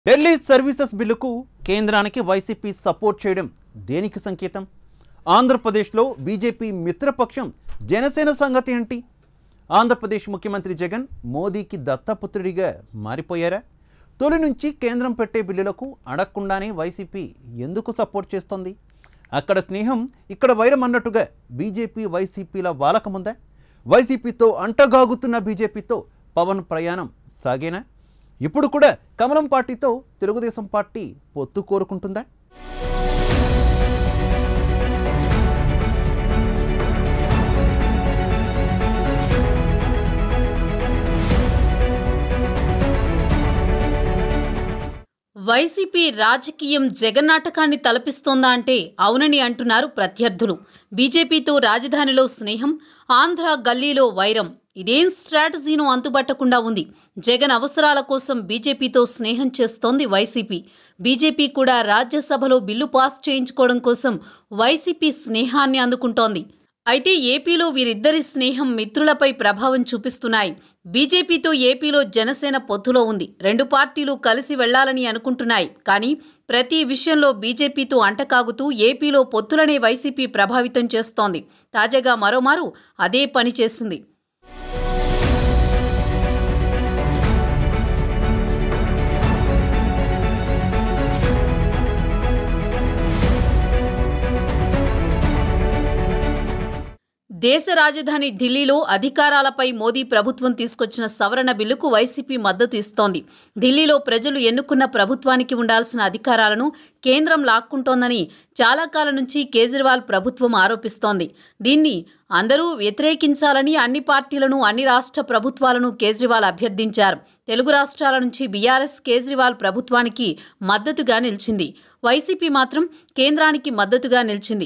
Delhi services బిల్లుకు కేంద్రానికి YCP support చేయడం దేనికి సంకేతం ఆంధ్రప్రదేశ్లో బీజేపీ మిత్రపక్షం జనసేన సంగతి ఏంటి ఆంధ్రప్రదేశ్ ముఖ్యమంత్రి జగన్ మోదీకి దత్తపుత్రుడిగా మారిపోయారా తొలి నుంచి కేంద్రం పెట్టే బిల్లులకు అడగకుండానే వైసీపీ ఎందుకు సపోర్ట్ చేస్తోంది అక్కడ స్నేహం ఇక్కడ వైరం అన్నట్టుగా బీజేపీ వైసీపీల వాలకముందా వైసీపీతో అంటగాగుతున్న బీజేపీతో పవన్ ప్రయాణం సాగేనా ఇప్పుడు కూడా కమలం పార్టీతో తెలుగుదేశం పార్టీ పొత్తు కోరుకుంటుందా వైసీపీ రాజకీయం జగన్నాటకాన్ని తలపిస్తోందా అంటే అవునని అంటున్నారు ప్రత్యర్థులు బీజేపీతో రాజధానిలో స్నేహం ఆంధ్ర గల్లీలో వైరం ఇదేం స్ట్రాటజీను అంతుబట్టకుండా ఉంది జగన్ అవసరాల కోసం బీజేపీతో స్నేహం చేస్తోంది వైసీపీ బీజేపీ కూడా రాజ్యసభలో బిల్లు పాస్ చేయించుకోవడం కోసం వైసీపీ స్నేహాన్ని అందుకుంటోంది అయితే ఏపీలో వీరిద్దరి స్నేహం మిత్రులపై ప్రభావం చూపిస్తున్నాయి బీజేపీతో ఏపీలో జనసేన పొత్తులో ఉంది రెండు పార్టీలు కలిసి వెళ్లాలని అనుకుంటున్నాయి కానీ ప్రతి విషయంలో బీజేపీతో అంటకాగుతూ ఏపీలో పొత్తులనే వైసీపీ ప్రభావితం చేస్తోంది తాజాగా మరోమారు అదే పని చేసింది దేశ రాజధాని ఢిల్లీలో అధికారాలపై మోదీ ప్రభుత్వం తీసుకొచ్చిన సవరణ బిల్లుకు వైసీపీ మద్దతు ఇస్తోంది ఢిల్లీలో ప్రజలు ఎన్నుకున్న ప్రభుత్వానికి ఉండాల్సిన అధికారాలను కేంద్రం లాక్కుంటోందని చాలా కాలం నుంచి కేజ్రీవాల్ ప్రభుత్వం ఆరోపిస్తోంది దీన్ని అందరూ వ్యతిరేకించాలని అన్ని పార్టీలను అన్ని రాష్ట్ర ప్రభుత్వాలను కేజ్రీవాల్ అభ్యర్థించారు తెలుగు రాష్ట్రాల నుంచి బీఆర్ఎస్ కేజ్రీవాల్ ప్రభుత్వానికి మద్దతుగా నిలిచింది వైసీపీ మాత్రం కేంద్రానికి మద్దతుగా నిలిచింది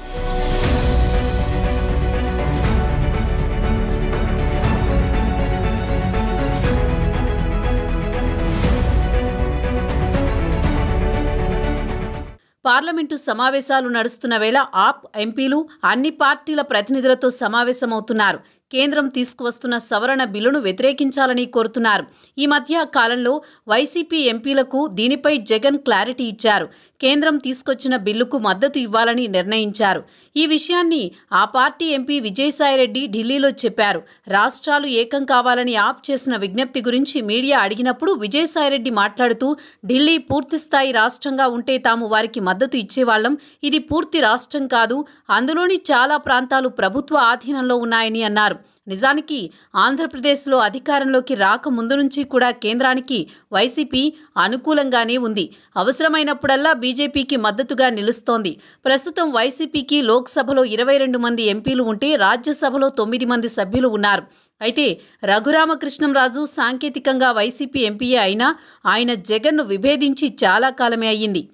పార్లమెంటు సమావేశాలు నడుస్తున్న వేళ ఆప్ ఎంపీలు అన్ని పార్టీల ప్రతినిధులతో సమావేశమవుతున్నారు కేంద్రం తీసుకువస్తున్న సవరణ బిల్లును వ్యతిరేకించాలని కోరుతున్నారు ఈ మధ్య కాలంలో వైసీపీ ఎంపీలకు దీనిపై జగన్ క్లారిటీ ఇచ్చారు కేంద్రం తీసుకొచ్చిన బిల్లుకు మద్దతు ఇవ్వాలని నిర్ణయించారు ఈ విషయాన్ని ఆ పార్టీ ఎంపీ విజయసాయిరెడ్డి ఢిల్లీలో చెప్పారు రాష్ట్రాలు ఏకం కావాలని ఆప్ చేసిన విజ్ఞప్తి గురించి మీడియా అడిగినప్పుడు విజయసాయిరెడ్డి మాట్లాడుతూ ఢిల్లీ పూర్తిస్థాయి రాష్ట్రంగా ఉంటే తాము వారికి మద్దతు ఇచ్చేవాళ్లం ఇది పూర్తి రాష్ట్రం కాదు అందులోని చాలా ప్రాంతాలు ప్రభుత్వ ఆధీనంలో ఉన్నాయని అన్నారు నిజానికి ఆంధ్రప్రదేశ్లో అధికారంలోకి రాక ముందు నుంచి కూడా కేంద్రానికి వైసీపీ అనుకూలంగానే ఉంది అవసరమైనప్పుడల్లా బీజేపీకి మద్దతుగా నిలుస్తోంది ప్రస్తుతం వైసీపీకి లోక్సభలో ఇరవై రెండు మంది ఎంపీలు ఉంటే రాజ్యసభలో తొమ్మిది మంది సభ్యులు ఉన్నారు అయితే రఘురామకృష్ణంరాజు సాంకేతికంగా వైసీపీ ఎంపీయే అయినా ఆయన జగన్ను విభేదించి చాలా కాలమే అయ్యింది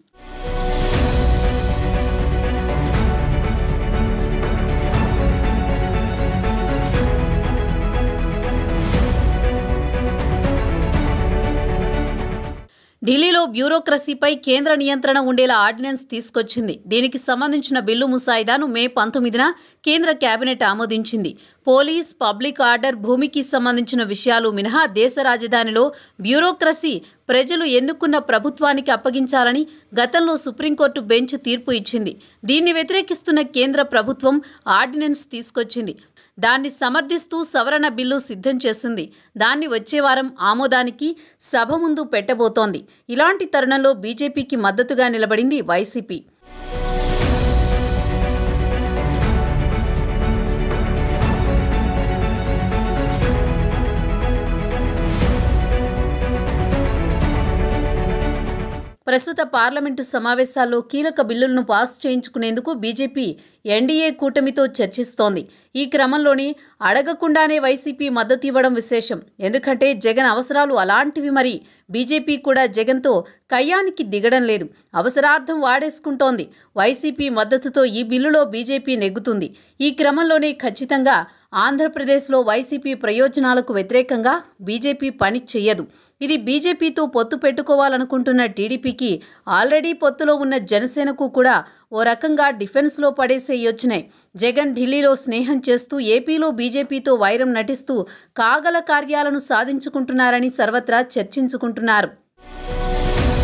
ఢిల్లీలో బ్యూరోక్రసీపై కేంద్ర నియంత్రణ ఉండేలా ఆర్డినెన్స్ తీసుకొచ్చింది దీనికి సంబంధించిన బిల్లు ముసాయిదాను మే పంతొమ్మిదిన కేంద్ర కేబినెట్ ఆమోదించింది పోలీస్ పబ్లిక్ ఆర్డర్ భూమికి సంబంధించిన విషయాలు మినహా దేశ రాజధానిలో బ్యూరోక్రసీ ప్రజలు ఎన్నుకున్న ప్రభుత్వానికి అప్పగించాలని గతంలో సుప్రీంకోర్టు బెంచ్ తీర్పు ఇచ్చింది దీన్ని వ్యతిరేకిస్తున్న కేంద్ర ప్రభుత్వం ఆర్డినెన్స్ తీసుకొచ్చింది దాన్ని సమర్థిస్తూ సవరణ బిల్లు సిద్ధం చేసింది దాన్ని వచ్చే వారం ఆమోదానికి సభ ముందు పెట్టబోతోంది ఇలాంటి తరుణంలో బీజేపీకి మద్దతుగా నిలబడింది వైసీపీ ప్రస్తుత పార్లమెంటు సమావేశాల్లో కీలక బిల్లులను పాస్ చేయించుకునేందుకు బీజేపీ ఎన్డీఏ కూటమితో చర్చిస్తోంది ఈ క్రమంలోనే అడగకుండానే వైసీపీ మద్దతు ఇవ్వడం విశేషం ఎందుకంటే జగన్ అవసరాలు అలాంటివి మరి బీజేపీ కూడా జగన్తో కయ్యానికి దిగడం లేదు అవసరార్థం వాడేసుకుంటోంది వైసీపీ మద్దతుతో ఈ బిల్లులో బీజేపీ నెగ్గుతుంది ఈ క్రమంలోనే ఖచ్చితంగా ఆంధ్రప్రదేశ్లో వైసీపీ ప్రయోజనాలకు వ్యతిరేకంగా బీజేపీ పని చెయ్యదు ఇది బీజేపీతో పొత్తు పెట్టుకోవాలనుకుంటున్న టీడీపీకి ఆల్రెడీ పొత్తులో ఉన్న జనసేనకు కూడా ఓ రకంగా డిఫెన్స్లో పడేసే యోచనే జగన్ ఢిల్లీలో స్నేహం చేస్తూ ఏపీలో బీజేపీతో వైరం నటిస్తూ కాగల కార్యాలను సాధించుకుంటున్నారని సర్వత్రా చర్చించుకుంటున్నారు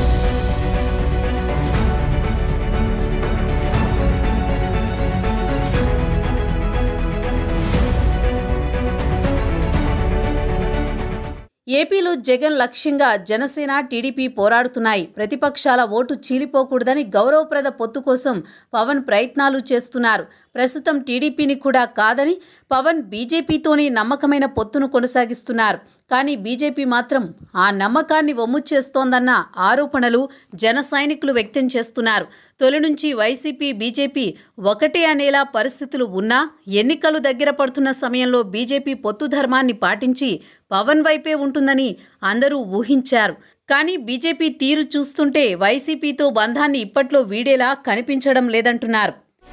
ఏపీలో జగన్ లక్ష్యంగా జనసేన టీడీపీ పోరాడుతున్నాయి ప్రతిపక్షాల ఓటు చీలిపోకూడదని గౌరవప్రద పొత్తు కోసం పవన్ ప్రయత్నాలు చేస్తున్నారు ప్రస్తుతం టీడీపీని కూడా కాదని పవన్ బీజేపీతోనే నమ్మకమైన పొత్తును కొనసాగిస్తున్నారు కానీ బీజేపీ మాత్రం ఆ నమ్మకాన్ని వమ్ము చేస్తోందన్న ఆరోపణలు జన సైనికులు వ్యక్తం చేస్తున్నారు తొలి నుంచి వైసీపీ బీజేపీ ఒకటే అనేలా పరిస్థితులు ఉన్నా ఎన్నికలు దగ్గర పడుతున్న సమయంలో బీజేపీ పొత్తు ధర్మాన్ని పాటించి పవన్ వైపే ఉంటుందని అందరూ ఊహించారు కానీ బీజేపీ తీరు చూస్తుంటే వైసీపీతో బంధాన్ని ఇప్పట్లో వీడేలా కనిపించడం లేదంటున్నారు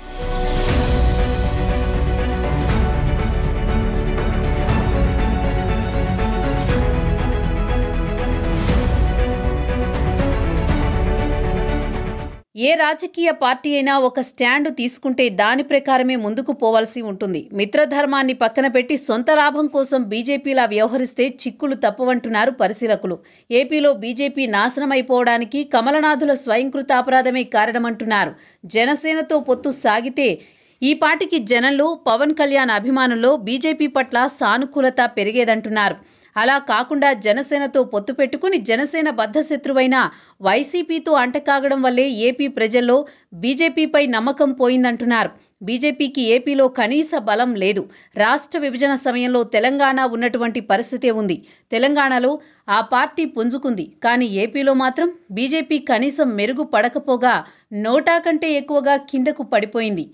ఏ రాజకీయ పార్టీ అయినా ఒక స్టాండ్ తీసుకుంటే దాని ప్రకారమే ముందుకు పోవాల్సి ఉంటుంది మిత్రధర్మాన్ని పక్కన పెట్టి సొంత లాభం కోసం బీజేపీలా వ్యవహరిస్తే చిక్కులు తప్పవంటున్నారు పరిశీలకులు ఏపీలో బీజేపీ నాశనమైపోవడానికి కమలనాథుల స్వయంకృత అపరాధమే కారణమంటున్నారు జనసేనతో పొత్తు సాగితే ఈ పాటికి జనంలో పవన్ కళ్యాణ్ అభిమానుల్లో బీజేపీ పట్ల సానుకూలత పెరిగేదంటున్నారు అలా కాకుండా జనసేనతో పొత్తు పెట్టుకుని జనసేన బద్ధశత్రువైన వైసీపీతో అంటకాగడం వల్లే ఏపీ ప్రజల్లో బీజేపీపై నమ్మకం పోయిందంటున్నారు బీజేపీకి ఏపీలో కనీస బలం లేదు రాష్ట్ర విభజన సమయంలో తెలంగాణ ఉన్నటువంటి పరిస్థితే ఉంది తెలంగాణలో ఆ పార్టీ పుంజుకుంది కానీ ఏపీలో మాత్రం బీజేపీ కనీసం మెరుగు పడకపోగా నోటా కంటే ఎక్కువగా కిందకు పడిపోయింది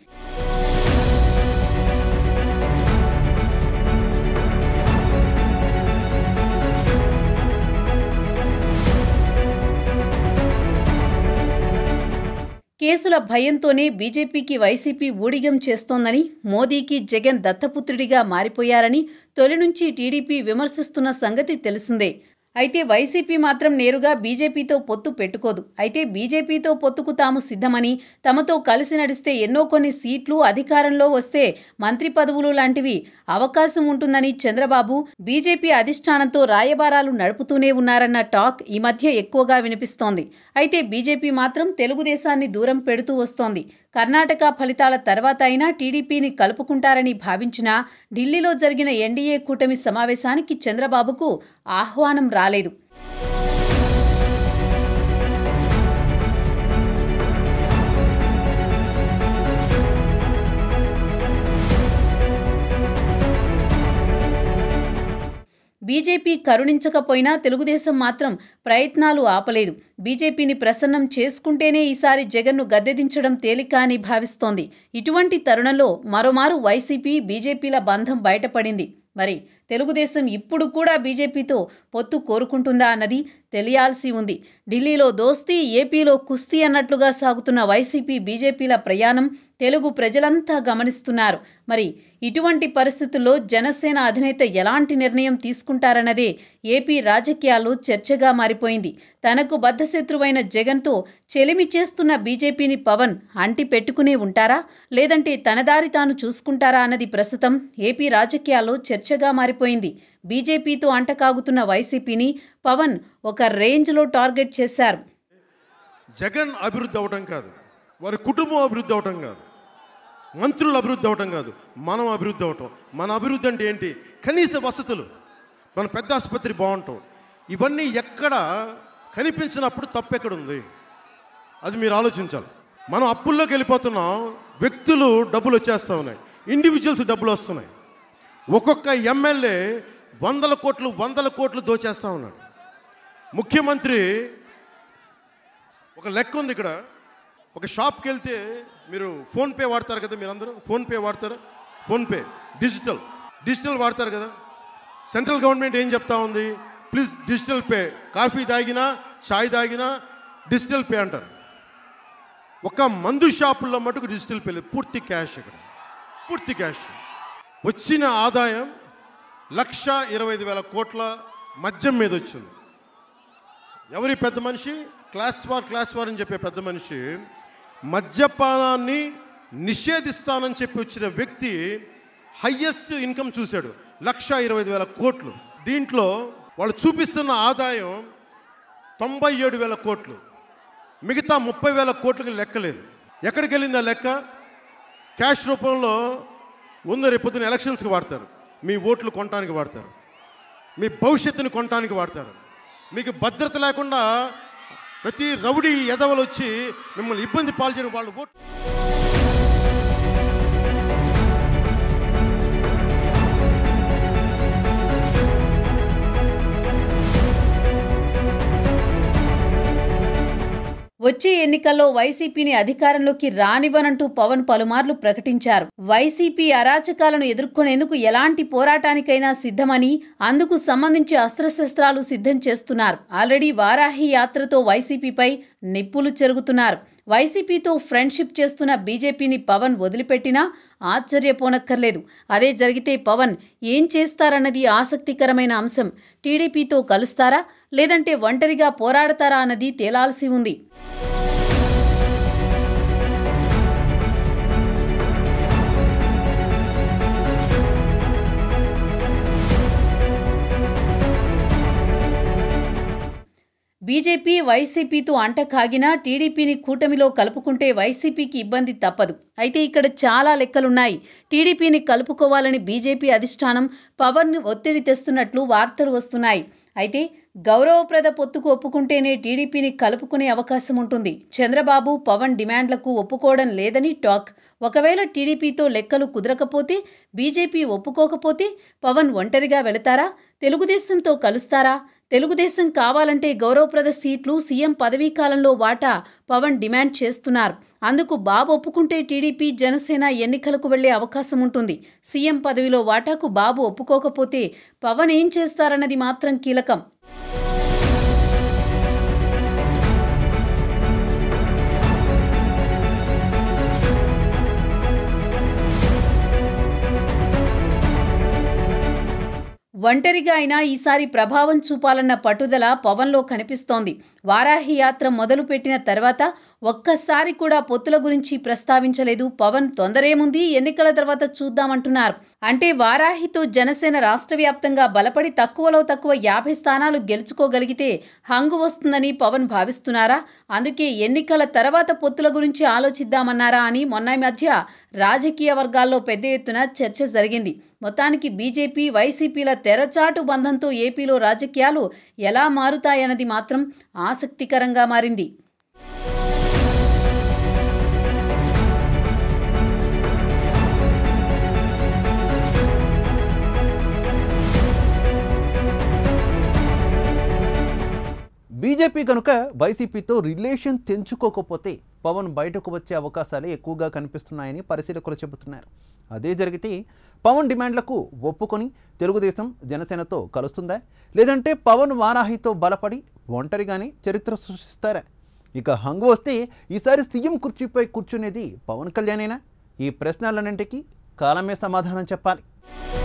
కేసుల భయంతోనే బీజేపీకి వైసీపీ ఊడిగం చేస్తోందని మోదీకి జగన్ దత్తపుత్రుడిగా మారిపోయారని తొలి నుంచి టీడీపీ విమర్శిస్తున్న సంగతి తెలిసిందే అయితే వైసీపీ మాత్రం నేరుగా బీజేపీతో పొత్తు పెట్టుకోదు అయితే బీజేపీతో పొత్తుకు తాము సిద్ధమని తమతో కలిసి నడిస్తే ఎన్నో కొన్ని సీట్లు అధికారంలో వస్తే మంత్రి పదవులు లాంటివి అవకాశం ఉంటుందని చంద్రబాబు బీజేపీ అధిష్టానంతో రాయబారాలు నడుపుతూనే ఉన్నారన్న టాక్ ఈ మధ్య ఎక్కువగా వినిపిస్తోంది అయితే బీజేపీ మాత్రం తెలుగుదేశాన్ని దూరం పెడుతూ వస్తోంది కర్ణాటక ఫలితాల తర్వాత అయినా టీడీపీని కలుపుకుంటారని భావించినా ఢిల్లీలో జరిగిన ఎన్డీఏ కూటమి సమావేశానికి చంద్రబాబుకు ఆహ్వానం రాలేదు బీజేపీ కరుణించకపోయినా తెలుగుదేశం మాత్రం ప్రయత్నాలు ఆపలేదు బీజేపీని ప్రసన్నం చేసుకుంటేనే ఈసారి జగన్ను గద్దెదించడం తేలిక అని భావిస్తోంది ఇటువంటి తరుణంలో మరోమారు వైసీపీ బీజేపీల బంధం బయటపడింది మరి తెలుగుదేశం ఇప్పుడు కూడా బీజేపీతో పొత్తు కోరుకుంటుందా అన్నది తెలియాల్సి ఉంది ఢిల్లీలో దోస్తీ ఏపీలో కుస్తీ అన్నట్లుగా సాగుతున్న వైసీపీ బీజేపీల ప్రయాణం తెలుగు ప్రజలంతా గమనిస్తున్నారు మరి ఇటువంటి పరిస్థితుల్లో జనసేన అధినేత ఎలాంటి నిర్ణయం తీసుకుంటారన్నదే ఏపీ రాజకీయాల్లో చర్చగా మారిపోయింది తనకు బద్ధశత్రువైన జగన్తో చెలిమి చేస్తున్న బీజేపీని పవన్ అంటి పెట్టుకునే ఉంటారా లేదంటే తన దారి తాను చూసుకుంటారా అన్నది ప్రస్తుతం ఏపీ రాజకీయాల్లో చర్చగా మారిపోయింది బీజేపీతో అంటకాగుతున్న వైసీపీని పవన్ ఒక రేంజ్లో టార్గెట్ చేశారు జగన్ అభివృద్ధి అవటం కాదు వారి కుటుంబం అభివృద్ధి అవటం కాదు మంత్రులు అభివృద్ధి అవటం కాదు మనం అభివృద్ధి అవటం మన అభివృద్ధి అంటే ఏంటి కనీస వసతులు మన పెద్ద ఆసుపత్రి బాగుంటాం ఇవన్నీ ఎక్కడ కనిపించినప్పుడు తప్పు ఎక్కడ ఉంది అది మీరు ఆలోచించాలి మనం అప్పుల్లోకి వెళ్ళిపోతున్నాం వ్యక్తులు డబ్బులు వచ్చేస్తూ ఉన్నాయి ఇండివిజువల్స్ డబ్బులు వస్తున్నాయి ఒక్కొక్క ఎమ్మెల్యే వందల కోట్లు వందల కోట్లు దోచేస్తూ ఉన్నాడు ముఖ్యమంత్రి ఒక లెక్క ఉంది ఇక్కడ ఒక షాప్కి వెళ్తే మీరు ఫోన్పే వాడతారు కదా మీరందరూ ఫోన్పే వాడతారా ఫోన్పే డిజిటల్ డిజిటల్ వాడతారు కదా సెంట్రల్ గవర్నమెంట్ ఏం చెప్తా ఉంది ప్లీజ్ డిజిటల్ పే కాఫీ తాగినా చాయ్ తాగినా డిజిటల్ పే అంటారు ఒక మందు షాపుల్లో మటుకు డిజిటల్ పే లేదు పూర్తి క్యాష్ ఇక్కడ పూర్తి క్యాష్ వచ్చిన ఆదాయం లక్ష ఇరవై ఐదు వేల కోట్ల మద్యం మీద వచ్చింది ఎవరి పెద్ద మనిషి క్లాస్ వార్ క్లాస్ వార్ అని చెప్పే పెద్ద మనిషి మద్యపానాన్ని నిషేధిస్తానని చెప్పి వచ్చిన వ్యక్తి హయ్యెస్ట్ ఇన్కమ్ చూశాడు లక్ష ఇరవై ఐదు వేల కోట్లు దీంట్లో వాళ్ళు చూపిస్తున్న ఆదాయం తొంభై ఏడు వేల కోట్లు మిగతా ముప్పై వేల కోట్లకి లెక్కలేదు ఎక్కడికి వెళ్ళింది ఆ లెక్క క్యాష్ రూపంలో ఉంది రేపు పొద్దున ఎలక్షన్స్కి వాడతారు మీ ఓట్లు కొనడానికి వాడతారు మీ భవిష్యత్తుని కొనడానికి వాడతారు మీకు భద్రత లేకుండా ప్రతి రౌడీ ఎదవలు వచ్చి మిమ్మల్ని ఇబ్బంది పాల్చేయడం వాళ్ళు ఓట్ వచ్చే ఎన్నికల్లో వైసీపీని అధికారంలోకి రానివ్వనంటూ పవన్ పలుమార్లు ప్రకటించారు వైసీపీ అరాచకాలను ఎదుర్కొనేందుకు ఎలాంటి పోరాటానికైనా సిద్ధమని అందుకు సంబంధించి అస్త్రశస్త్రాలు సిద్ధం చేస్తున్నారు ఆల్రెడీ వారాహి యాత్రతో వైసీపీపై నిప్పులు చెరుగుతున్నారు వైసీపీతో ఫ్రెండ్షిప్ చేస్తున్న బీజేపీని పవన్ వదిలిపెట్టినా ఆశ్చర్యపోనక్కర్లేదు అదే జరిగితే పవన్ ఏం చేస్తారన్నది ఆసక్తికరమైన అంశం టీడీపీతో కలుస్తారా లేదంటే ఒంటరిగా పోరాడతారా అన్నది తేలాల్సి ఉంది బీజేపీ వైసీపీతో అంట కాగినా టీడీపీని కూటమిలో కలుపుకుంటే వైసీపీకి ఇబ్బంది తప్పదు అయితే ఇక్కడ చాలా లెక్కలున్నాయి టీడీపీని కలుపుకోవాలని బీజేపీ అధిష్టానం పవన్ను ఒత్తిడి తెస్తున్నట్లు వార్తలు వస్తున్నాయి అయితే గౌరవప్రద పొత్తుకు ఒప్పుకుంటేనే టీడీపీని కలుపుకునే అవకాశం ఉంటుంది చంద్రబాబు పవన్ డిమాండ్లకు ఒప్పుకోవడం లేదని టాక్ ఒకవేళ టీడీపీతో లెక్కలు కుదరకపోతే బీజేపీ ఒప్పుకోకపోతే పవన్ ఒంటరిగా వెళతారా తెలుగుదేశంతో కలుస్తారా తెలుగుదేశం కావాలంటే గౌరవప్రద సీట్లు సీఎం పదవీ కాలంలో వాటా పవన్ డిమాండ్ చేస్తున్నారు అందుకు బాబు ఒప్పుకుంటే టీడీపీ జనసేన ఎన్నికలకు వెళ్లే అవకాశం ఉంటుంది సీఎం పదవిలో వాటాకు బాబు ఒప్పుకోకపోతే పవన్ ఏం చేస్తారన్నది మాత్రం కీలకం ఒంటరిగా అయినా ఈసారి ప్రభావం చూపాలన్న పట్టుదల పవన్లో కనిపిస్తోంది వారాహి యాత్ర మొదలుపెట్టిన తర్వాత ఒక్కసారి కూడా పొత్తుల గురించి ప్రస్తావించలేదు పవన్ తొందరేముంది ఎన్నికల తర్వాత చూద్దామంటున్నారు అంటే వారాహితో జనసేన రాష్ట్ర వ్యాప్తంగా బలపడి తక్కువలో తక్కువ యాభై స్థానాలు గెలుచుకోగలిగితే హంగు వస్తుందని పవన్ భావిస్తున్నారా అందుకే ఎన్నికల తర్వాత పొత్తుల గురించి ఆలోచిద్దామన్నారా అని మొన్న ఈ మధ్య రాజకీయ వర్గాల్లో పెద్ద ఎత్తున చర్చ జరిగింది మొత్తానికి బీజేపీ వైసీపీల తెరచాటు బంధంతో ఏపీలో రాజకీయాలు ఎలా మారుతాయన్నది మాత్రం ఆసక్తికరంగా మారింది బీజేపీ కనుక వైసీపీతో రిలేషన్ తెంచుకోకపోతే పవన్ బయటకు వచ్చే అవకాశాలే ఎక్కువగా కనిపిస్తున్నాయని పరిశీలకులు చెబుతున్నారు అదే జరిగితే పవన్ డిమాండ్లకు ఒప్పుకొని తెలుగుదేశం జనసేనతో కలుస్తుందా లేదంటే పవన్ వారాహితో బలపడి ఒంటరిగానే చరిత్ర సృష్టిస్తారా ఇక హంగు వస్తే ఈసారి సీఎం కుర్చీపై కూర్చునేది పవన్ కళ్యాణేనా ఈ ప్రశ్నలన్నింటికీ కాలమే సమాధానం చెప్పాలి